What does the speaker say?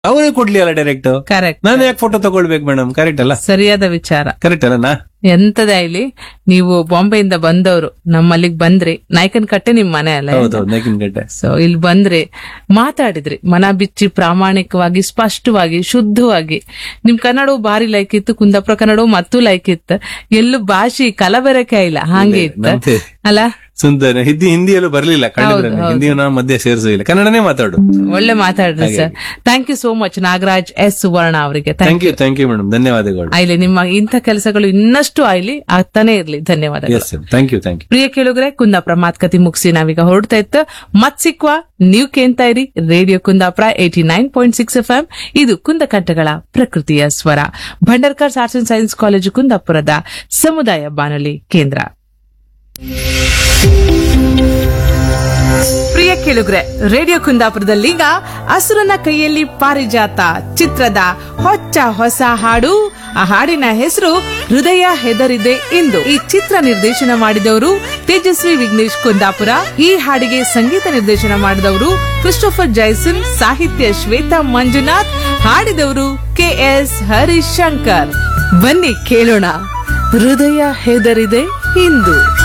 ಅವರೇ ಕೊಡ್ಲಿ ಅಲ್ಲ ಡೈರೆಕ್ಟ್ ಕರೆಕ್ಟ್ ನಾನು ಯಾಕೆ ಫೋಟೋ ತಗೊಳ್ಬೇಕು ಮೇಡಮ್ ಕರೆಕ್ಟ್ ಅಲ್ಲ ಸರಿಯಾದ ವಿಚಾರ ಕರೆಕ್ಟ್ ಅಲ್ಲ ನಾ ಎಂತದೇ ಆಗ್ಲಿ ನೀವು ಬಾಂಬೆಯಿಂದ ಬಂದವರು ನಮ್ಮಲ್ಲಿಗ್ ಬಂದ್ರಿ ನಾಯ್ಕನ್ ಕಟ್ಟೆ ನಿಮ್ ಮನೆ ಅಲ್ಲ ಹೌದೌದು ನೈಕಿನ್ ಗಡ್ಡೆ ಸೊ ಇಲ್ಲಿ ಬಂದ್ರಿ ಮಾತಾಡಿದ್ರಿ ಮನ ಬಿಚ್ಚಿ ಪ್ರಾಮಾಣಿಕವಾಗಿ ಸ್ಪಷ್ಟವಾಗಿ ಶುದ್ಧವಾಗಿ ನಿಮ್ ಕನ್ನಡವು ಭಾರಿ ಲೈಕ್ ಇತ್ತು ಕುಂದಾಪುರ ಕನ್ನಡವು ಮತ್ತೂ ಲೈಕ್ ಇತ್ತು ಎಲ್ಲೂ ಭಾಷೆ ಕಲಬೆರಕೆ ಇಲ್ಲ ಹಾಗೆ ಇತ್ತು ನಮ್ದೆ ಅಲ್ಲ ಸುಂದರ ಹಿಂದಿ ಹಿಂದಿಯಲ್ಲೂ ಬರ್ಲಿಲ್ಲ ಕಂಡಿದ್ರೆ ಹಿಂದಿಯು ನಾವು ಮಧ್ಯೆ ಸೇರಿಸಿಲ್ಲ ಕನ್ನಡನೇ ಮಾತಾಡು ಒಳ್ಳೆ ಮಾತಾಡ್ರಿ sir thank you so much Nagaraj S Suvarna ಅವರಿಗೆ thank you thank you madam ಧನ್ಯವಾದಗಳು ಆಯ್ಲಿ ನಿಮ್ಮ ಇಂಥ ಕೆಲಸಗಳು ಇನ್ನಷ್ಟು ಆಯ್ಲಿ ಆಗ್ತಾನೆ ಇರ್ಲಿ ಧನ್ಯವಾದಗಳು yes thank you thank you ಪ್ರಿಯ ಕೇಳುಗರೆ ಕುಂದಾಪುರ ಮಾತುಕತೆ ಮುಗಿಸಿ ನಾವೀಗ ಹೊರಡ್ತಾ ಇತ್ತು ಮತ್ ಸಿಕ್ವಾ ನೀವು ಕೇಳ್ತಾ ಇರಿ radio Kundapura eighty nine point six F M ಇದು ಕುಂದಕಂಠಗಳ ಪ್ರಕೃತಿಯ ಸ್ವರ Bhandarkar arts and science college ಕುಂದಾಪುರದ ಸಮುದಾಯ ಬಾನುಲಿ ಕೇಂದ್ರ ಪ್ರಿಯ ಕೇಳುಗ್ರೆ ರೇಡಿಯೋ ಕುಂದಾಪುರದಲ್ಲೀಗ ಅಸುರನ ಕೈಯಲ್ಲಿ ಪಾರಿಜಾತ ಚಿತ್ರದ ಹೊಚ್ಚ ಹೊಸ ಹಾಡು ಆ ಹಾಡಿನ ಹೆಸರು ಹೃದಯ ಹೆದರಿದೆ ಎಂದು ಈ ಚಿತ್ರ ನಿರ್ದೇಶನ ಮಾಡಿದವರು ತೇಜಸ್ವಿ ವಿಘ್ನೇಶ್ ಕುಂದಾಪುರ ಈ ಹಾಡಿಗೆ ಸಂಗೀತ ನಿರ್ದೇಶನ ಮಾಡಿದವರು ಕ್ರಿಸ್ಟೋಫರ್ ಜೈಸನ್ ಸಾಹಿತ್ಯ ಶ್ವೇತಾ ಮಂಜುನಾಥ್ ಹಾಡಿದವರು ಕೆ ಎಸ್ ಹರಿಶಂಕರ್ ಬನ್ನಿ ಕೇಳೋಣ ಹೃದಯ ಹೆದರಿದೆ ಇಂದು